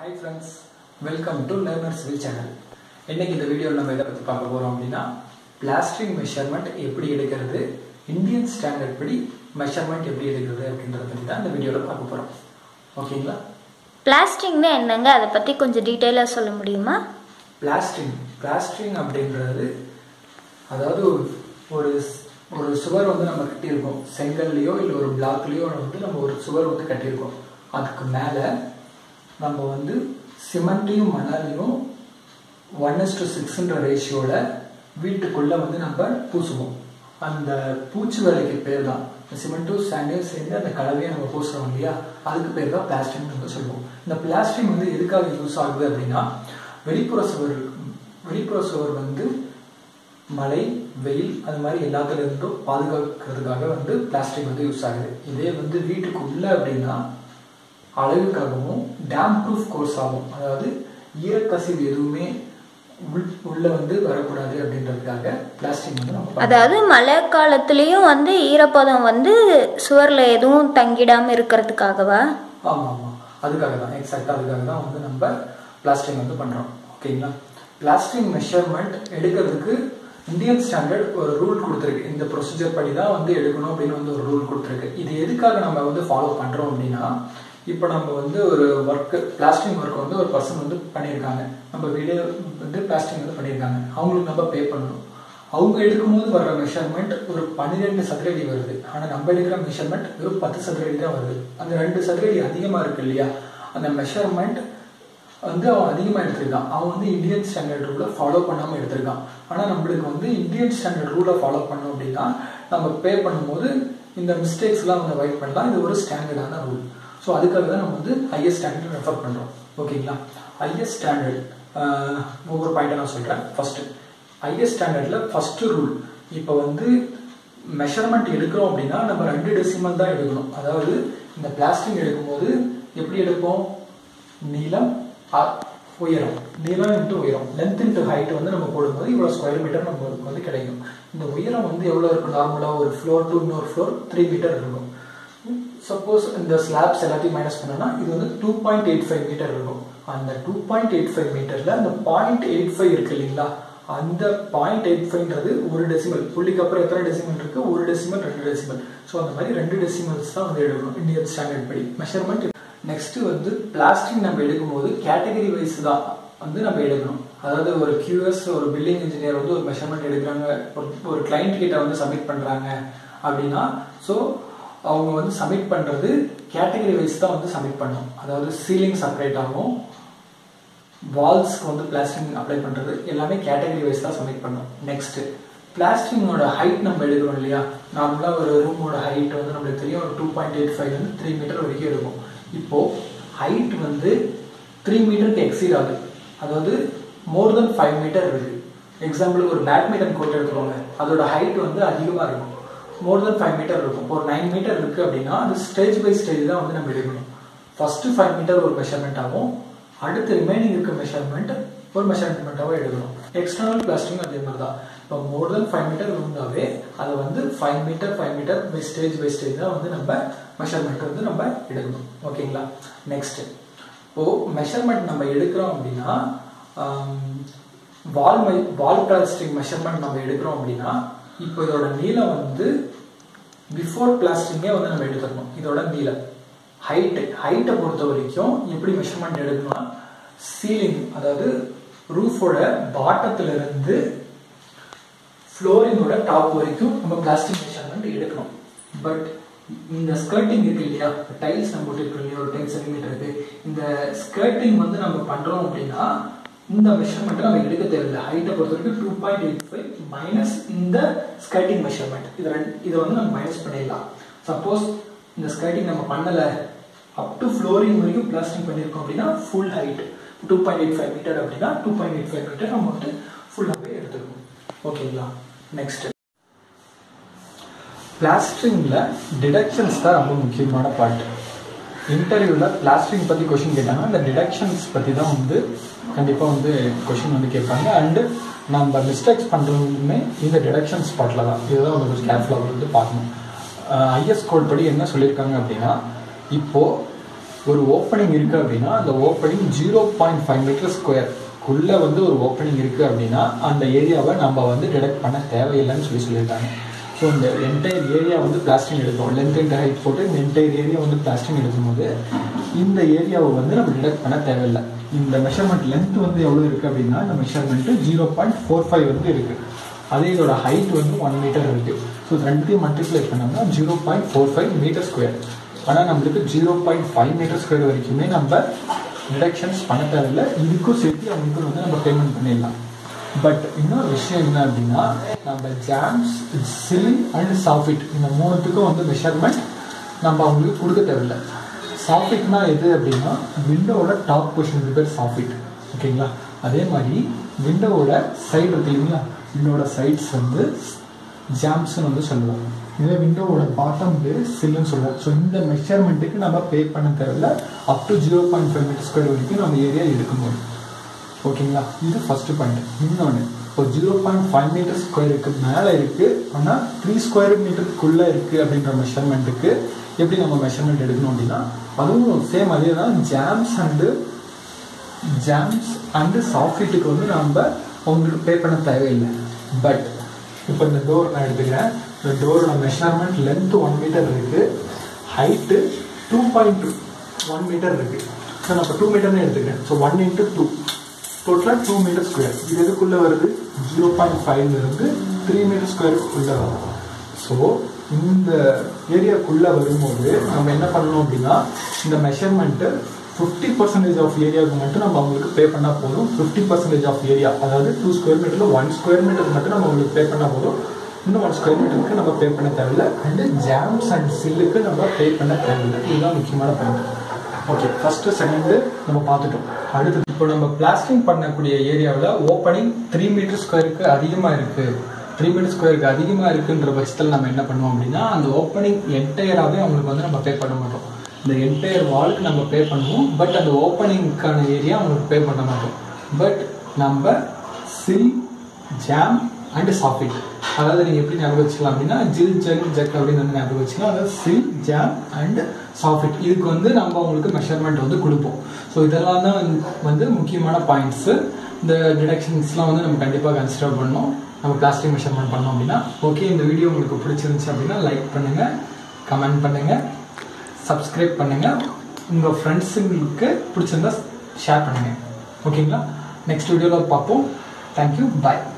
Hi friends welcome to learners will channel இன்னைக்கு இந்த வீடியோவில் நம்ம எதை பற்றி பார்க்க போகிறோம் அப்படின்னா பிளாஸ்டிக் மெஷர்மெண்ட் எப்படி எடுக்கிறது இந்தியன் ஸ்டாண்டர்ட் படி மெஷர்மெண்ட் எப்படி எடுக்கிறது அப்படின்றத பற்றி தான் இந்த வீடியோவில் பார்க்க போகிறோம் ஓகேங்களா பிளாஸ்டிக்னா என்னங்க அதை பற்றி கொஞ்சம் டீட்டெயிலாக சொல்ல முடியுமா பிளாஸ்டிங் பிளாஸ்டிங் அப்படின்றது அதாவது ஒரு ஒரு ஸ்- ஒரு சுவர் வந்து நம்ம கட்டியிருக்கோம் செங்கல்லையோ இல்லை ஒரு பிளாக்லேயோ வந்து நம்ம ஒரு சுவர் வந்து கட்டியிருக்கோம் அதுக்கு மேலே நம்ம வந்து சிமெண்ட்டையும் மணலையும் ஒன் இஸ் டு சிக்ஸ்ன்ற ரேஷியோவில் வீட்டுக்குள்ளே வந்து நம்ம பூசுவோம் அந்த பூச்சு வேலைக்கு பேர் தான் சிமெண்ட்டும் சாண்டையும் சேர்ந்து அந்த கலவையை நம்ம பூசுறோம் இல்லையா அதுக்கு பேர் தான் பிளாஸ்டிக்னு நம்ம சொல்லுவோம் இந்த பிளாஸ்டிக் வந்து எதுக்காக யூஸ் ஆகுது அப்படின்னா வெளிப்புற சுவர் வெளிப்புற சுவர் வந்து மழை வெயில் அது மாதிரி எல்லாத்துல இருந்தும் பாதுகாக்கிறதுக்காக வந்து பிளாஸ்டிக் வந்து யூஸ் ஆகுது இதே வந்து வீட்டுக்கு உள்ள அப்படின்னா அழகுக்காகவும் டேம் ப்ரூஃப் கோர்ஸ் ஆகும் அதாவது ஈரக்கசிவு எதுவுமே உள் உள்ள வந்து வரக்கூடாது அப்படின்றதுக்காக பிளாஸ்டிக் வந்து நம்ம பயன்படுத்துறோம். அதாவது மழை காலத்துலேயும் வந்து ஈரப்பதம் வந்து சுவரில் எதுவும் தங்கிடாமல் இருக்கிறதுக்காகவா ஆமா ஆமா அதுக்காக தான் எக்ஸாக்டா அதுக்காக தான் வந்து நம்ம பிளாஸ்டிக் வந்து பண்றோம் ஓகேங்களா பிளாஸ்டிக் மெஷர்மெண்ட் எடுக்கிறதுக்கு இந்தியன் ஸ்டாண்டர்ட் ஒரு ரூல் கொடுத்துருக்கு இந்த ப்ரொசீஜர் படி தான் வந்து எடுக்கணும் அப்படின்னு வந்து ஒரு ரூல் கொடுத்துருக்கு இது எதுக்காக நம்ம வந்து ஃபாலோ பண்றோம் அப்படின்னா இப்போ நம்ம வந்து ஒரு ஒர்க் பிளாஸ்டிக் ஒர்க் வந்து ஒரு பர்சன் வந்து பண்ணியிருக்காங்க நம்ம வீடியோ வந்து பிளாஸ்டிக் வந்து பண்ணியிருக்காங்க அவங்களுக்கு நம்ம பே பண்ணணும் அவங்க எடுக்கும்போது வர்ற மெஷர்மெண்ட் ஒரு பன்னிரெண்டு சதுரடி வருது ஆனா நம்ம எடுக்கிற மெஷர்மெண்ட் வெறும் பத்து சதுரடி தான் வருது அந்த ரெண்டு சதுரடி அதிகமா இருக்கு இல்லையா அந்த மெஷர்மெண்ட் வந்து அவன் அதிகமா எடுத்திருக்கான் அவன் வந்து இந்தியன் ஸ்டாண்டர்ட் ரூலை ஃபாலோ பண்ணாம எடுத்திருக்கான் ஆனா நம்மளுக்கு வந்து இந்தியன் ஸ்டாண்டர்ட் ரூலை ஃபாலோ பண்ணோம் அப்படின்னா நம்ம பே பண்ணும்போது இந்த மிஸ்டேக்ஸ்லாம் வந்து அவாய்ட் பண்ணலாம் இது ஒரு ஸ்டாண்டர்டான ரூல் ஸோ அதுக்காக தான் நம்ம வந்து ஹையஸ்ட் ஸ்டாண்டர்ட் ரெஃபர் பண்றோம் ஓகேங்களா ஹையஸ்ட் ஸ்டாண்டர்ட் ஒவ்வொரு பாயிண்ட்டை நான் சொல்றேன் ஃபர்ஸ்ட் ஹையஸ்ட் ஸ்டாண்டர்ட்ல ஃபர்ஸ்ட் ரூல் இப்போ வந்து மெஷர்மெண்ட் எடுக்கிறோம் அப்படின்னா நம்ம ரெண்டு டெசிமல் தான் எடுக்கணும் அதாவது இந்த பிளாஸ்டிக் எடுக்கும்போது எப்படி எடுப்போம் நீளம் அ- உயரம் நீளம் இன்ட்டு உயரம் லென்த் இன்ட்டு ஹைட் வந்து நம்ம போடும்போது இவ்வளோ ஸ்கொயர் மீட்டர் நமக்கு வந்து கிடைக்கும் இந்த உயரம் வந்து எவ்வளோ இருக்கும் நார்மலாக ஒரு ஃப்ளோர் டு இன்னொரு ஃப்ளோர் த்ரீ மீட்டர் இருக்கும் சப்போஸ் இந்த ஸ்லாப்ஸ் எல்லாத்தையும் மைனஸ் பண்ணோம்னா இது வந்து two point eight five metre இருக்கும் அந்த டூ பாயிண்ட் எயிட் ஃபைவ் மீட்டர்ல அந்த பாயிண்ட் எயிட் ஃபைவ் இருக்கு இல்லைங்களா அந்த பாயிண்ட் எயிட் ஃபைவ்ன்றது ஒரு டெசிமல் புள்ளிக்கு அப்புறம் எத்தனை டெசிமல் இருக்கு ஒரு டெசிமல் ரெண்டு டெசிமல் ஸோ அந்த மாதிரி ரெண்டு டெசிமல்ஸ் தான் வந்து எடுக்கணும் இந்தியன் ஸ்டாண்டர்ட் படி மெஷர்மெண்ட் நெக்ஸ்ட் வந்து பிளாஸ்டிக் நம்ம எடுக்கும்போது கேட்டகரி வைஸ் தான் வந்து நம்ம எடுக்கணும் அதாவது ஒரு கியூஎஸ் ஒரு பில்டிங் இன்ஜினியர் வந்து ஒரு மெஷர்மெண்ட் எடுக்கிறாங்க ஒரு- ஒரு கிளைண்ட் கிட்ட வந்து சப்மிட் பண்றாங்க அப்படின்னா ஸோ அவங்க வந்து சப்மிட் பண்றது கேட்டகரி வைஸ் தான் வந்து சப்மிட் பண்ணணும் அதாவது சீலிங் செப்பரேட் ஆகும் வால்ஸ்க்கு வந்து பிளாஸ்டிக் அப்ளை பண்றது எல்லாமே கேட்டகரி வைஸ் தான் சப்மிட் பண்ணணும் நெக்ஸ்ட் பிளாஸ்டிங்கோட ஹைட் நம்ம எடுக்கிறோம் இல்லையா நார்மலாக ஒரு ரூமோட ஹைட் வந்து நம்மளுக்கு தெரியும் ஒரு டூ பாயிண்ட் எயிட் ஃபைவ் வந்து த்ரீ மீட்டர் வரைக்கும் இருக்கும் இப்போ ஹைட் வந்து த்ரீ மீட்டருக்கு எக்ஸீட் ஆகுது அதாவது மோர் தென் ஃபைவ் மீட்டர் இருக்கு எக்ஸாம்பிள் ஒரு பேட்மிண்டன் கோர்ட் எடுத்துக்கோங்க அதோட ஹைட் வந்து அதிகமாக இருக்கும் மோர் தென் ஃபைவ் மீட்டர் இருக்கும் இப்போ ஒரு நைன் மீட்டர் இருக்கு அப்படின்னா அது ஸ்டேஜ் பை ஸ்டேஜ் தான் வந்து நம்ம எடுக்கணும் ஃபர்ஸ்ட் ஃபைவ் மீட்டர் ஒரு மெஷர்மெண்ட் ஆகும் அடுத்து ரிமைனிங் இருக்க மெஷர்மெண்ட் ஒரு மெஷர்மெண்ட்டாகவே எடுக்கணும் எக்ஸ்டர்னல் பிளாஸ்டிங் அதே மாதிரி தான் இப்போ மோர் தென் ஃபைவ் மீட்டர் இருந்தாவே அதை வந்து five metre five metre by stage by stage தான் வந்து நம்ம மெஷர்மெண்ட் வந்து நம்ம எடுக்கணும் ஓகேங்களா நெக்ஸ்ட் இப்போ மெஷர்மெண்ட் நம்ம எடுக்கிறோம் அப்படின்னா வால் வால் பிளாஸ்டிக் மெஷர்மெண்ட் நம்ம எடுக்கிறோம் அப்படின்னா இப்போ இதோட நீளம் வந்து பிஃபோர் பிளாஸ்டிங்கே வந்து நம்ம எடுத்துக்கணும் இதோட நீளம் ஹைட் ஹைட்டை பொறுத்த வரைக்கும் எப்படி மெஷர்மெண்ட் எடுக்கணும்னா சீலிங் அதாவது ரூஃபோட பாட்டத்துல இருந்து ஃப்ளோரிங்கோட டாப் வரைக்கும் நம்ம பிளாஸ்டிக் மெஷர்மெண்ட் எடுக்கணும் பட் இந்த ஸ்கர்ட்டிங் இருக்கு இல்லையா டைல்ஸ் நம்ம போட்டுருக்கோம் இல்லையா ஒரு டென் சென்டிமீட்டருக்கு இந்த ஸ்கர்ட்டிங் வந்து நம்ம பண்றோம் அப்படின்னா இந்த மெஷர்மெண்ட் நம்ம எடுக்க தேவையில்லை ஹைட்டை பொறுத்த வரைக்கும் two point eight five minus இந்த ஸ்கர்ட்டிங் மெஷர்மெண்ட் இதை ரெண்டு இதை வந்து நம்ம மைனஸ் பண்ணிடலாம் சப்போஸ் இந்த ஸ்கர்ட்டிங் நம்ம பண்ணல அப் டு ஃப்ளோரிங் வரைக்கும் பிளாஸ்டிக் பண்ணியிருக்கோம் அப்படின்னா full height two point eight five metre அப்படின்னா two point eight five metre நம்ம வந்து ஃபுல்லாகவே எடுத்துக்கணும் ஓகேங்களா நெக்ஸ்ட் பிளாஸ்டிங்கில் டிடக்ஷன்ஸ் தான் ரொம்ப முக்கியமான பார்ட் இன்டர்வியூவில் பிளாஸ்டிங் பற்றி கொஷின் கேட்டாங்கன்னா இந்த டிடக்ஷன்ஸ் பற்றி தான் வந்து கண்டிப்பாக வந்து கொஷின் வந்து கேட்பாங்க அண்டு நம்ம மிஸ்டேக்ஸ் பண்ணுறதுமே இந்த டிடக்ஷன்ஸ் பார்ட்டில் தான் இதுதான் வந்து கொஞ்சம் கேர்ஃபுல்லாக வந்து பார்க்கணும் ஐஎஸ் கோட் படி என்ன சொல்லியிருக்காங்க அப்படின்னா இப்போது ஒரு ஓப்பனிங் இருக்கு அப்படின்னா அந்த opening zero point five metre square உள்ள வந்து ஒரு ஓப்பனிங் இருக்கு அப்படின்னா அந்த ஏரியாவை நம்ம வந்து டிடெக்ட் பண்ண தேவையில்லைன்னு சொல்லி சொல்லியிருக்காங்க ஸோ இந்த என்டையர் ஏரியா வந்து பிளாஸ்டிங் எடுக்கும் லென்த் அண்ட் ஹைட் போட்டு இந்த என்டையர் ஏரியா வந்து பிளாஸ்டிங் எடுக்கும்போது இந்த ஏரியாவை வந்து நம்ம டிடெக்ட் பண்ண தேவையில்லை இந்த மெஷர்மெண்ட் லென்த் வந்து எவ்வளோ இருக்குது அப்படின்னா இந்த measurement zero point four five வந்து இருக்குது அதே இதோட ஹைட் வந்து ஒன் மீட்டர் இருக்குது ஸோ இது ரெண்டுத்தையும் மல்டிப்ளை பண்ணோம்னா zero point four five metre square ஆனால் நம்மளுக்கு zero point five metre square வரைக்குமே நம்ம டிடக்ஷன்ஸ் பண்ண தேவையில்லை இதுக்கும் சேர்த்து அவங்களுக்கு வந்து நம்ம பேமெண்ட் பண்ணிடலாம் பட் இன்னொரு விஷயம் என்ன அப்படின்னா நம்ம ஜாம்ஸ் சில் அண்ட் சாஃபிட் இந்த மூணுத்துக்கும் வந்து மெஷர்மெண்ட் நம்ம அவங்களுக்கு கொடுக்க தேவையில்லை சாஃபிட்னா எது அப்படின்னா விண்டோவோட டாப் பொசிஷன் இது பேர் சாஃபிட் ஓகேங்களா அதே மாதிரி விண்டோவோட சைடு இருக்கு இல்லைங்களா விண்டோவோட சைட்ஸ் வந்து ஜாம்ஸ்னு வந்து சொல்லுவோம் இதே விண்டோவோட பாட்டம் பேர் சில்லுன்னு சொல்லுவோம் ஸோ இந்த மெஷர்மெண்ட்டுக்கு நம்ம பே பண்ண தேவையில்ல up to zero point five metre square வரைக்கும் நம்ம ஏரியா எடுக்க முடியும் ஓகேங்களா இது ஃபர்ஸ்ட் பாயிண்ட் இன்னொன்று இப்போ ஜீரோ பாயிண்ட் ஃபைவ் மீட்டர் ஸ்கொயருக்கு மேலே இருக்குது ஆனால் த்ரீ ஸ்கொயர் மீட்டருக்குள்ளே இருக்குது அப்படின்ற மெஷர்மெண்ட்டுக்கு எப்படி நம்ம மெஷர்மெண்ட் எடுக்கணும் அப்படின்னா அதுவும் சேம் அதே தான் ஜாம்ஸ் அண்டு ஜாம்ஸ் அண்டு சாஃப்ட்வேட்டுக்கு வந்து நம்ம அவங்களுக்கு பே பண்ண தேவையில்லை பட் இப்போ இந்த டோர் நான் எடுத்துக்கிறேன் இந்த டோரோட மெஷர்மெண்ட் லென்த் ஒன் மீட்டர் இருக்குது height two point one metre இருக்குது ஸோ நான் இப்போ டூ மீட்டர்னு எடுத்துக்கிறேன் ஸோ ஒன் இன்ட்டு டூ டோட்டலாக டூ மீட்டர் ஸ்கொயர் இது எதுக்குள்ளே வருது ஜீரோ பாயிண்ட் ஃபைவ்லேருந்து த்ரீ மீட்டர் ஸ்கொயருக்குள்ளே வரும் ஸோ இந்த ஏரியாக்குள்ளே வரும்போது நம்ம என்ன பண்ணணும் அப்படின்னா இந்த மெஷர்மெண்ட்டு ஃபிஃப்டி பர்சன்டேஜ் ஆஃப் ஏரியாவுக்கு மட்டும் நம்ம அவங்களுக்கு பே பண்ணால் போதும் ஃபிஃப்டி பர்சன்டேஜ் ஆஃப் ஏரியா அதாவது டூ ஸ்கொயர் மீட்டரில் ஒன் ஸ்கொயர் மீட்டருக்கு மட்டும் நம்ம அவங்களுக்கு பே பண்ணால் போதும் இன்னும் ஒன் ஸ்கொயர் மீட்டருக்கு நம்ம பே பண்ண தேவையில்லை அண்டு ஜாம்ஸ் அண்ட் சில்லுக்கு நம்ம பே பண்ண தேவையில்லை இதுதான் முக்கியமான பாயிண்ட் ஓகே ஃபஸ்ட்டு செகண்டு நம்ம பார்த்துட்டோம் அடுத்து இப்போ நம்ம பிளாஸ்டிங் பண்ணக்கூடிய ஏரியாவில் ஓப்பனிங் த்ரீ மீட்டர் ஸ்கொயருக்கு அதிகமாக இருக்குது த்ரீ மீட்டர் ஸ்கொயருக்கு அதிகமாக இருக்குன்ற பட்சத்தில் நம்ம என்ன பண்ணுவோம் அப்படின்னா அந்த ஓப்பனிங் என்டையராகவே அவங்களுக்கு வந்து நம்ம பே பண்ண மாட்டோம் இந்த என்டையர் வாலுக்கு நம்ம பே பண்ணுவோம் பட் அந்த ஓப்பனிங்க்கான ஏரியா அவங்களுக்கு பே பண்ண மாட்டோம் பட் நம்ம சில் ஜாம் அண்ட் சாஃபிட் அதாவது நீங்கள் எப்படி ஞாபகம் வச்சுக்கலாம் அப்படின்னா ஜில் ஜெல் ஜக் அப்படின்னு வந்து ஞாபகம் வச்சுக்கலாம் அதாவது சில் ஜாம் அண்ட் சாஃபிட் இதுக்கு வந்து நம்ம அவங்களுக்கு மெஷர்மெண்ட் வந்து கொடுப்போம் ஸோ இதெல்லாம் தான் வந்து முக்கியமான பாயிண்ட்ஸு இந்த டிடக்ஷன்ஸ்லாம் வந்து நம்ம கண்டிப்பாக கன்சிடர் பண்ணோம் நம்ம பிளாஸ்டிக் மெஷர்மெண்ட் பண்ணோம் அப்படின்னா ஓகே இந்த வீடியோ உங்களுக்கு பிடிச்சிருந்துச்சு அப்படின்னா லைக் பண்ணுங்கள் கமெண்ட் பண்ணுங்கள் சப்ஸ்கிரைப் பண்ணுங்கள் உங்கள் ஃப்ரெண்ட்ஸுங்களுக்கு பிடிச்சிருந்தா ஷேர் பண்ணுங்கள் ஓகேங்களா நெக்ஸ்ட் வீடியோவில் பார்ப்போம் தேங்க்யூ பாய்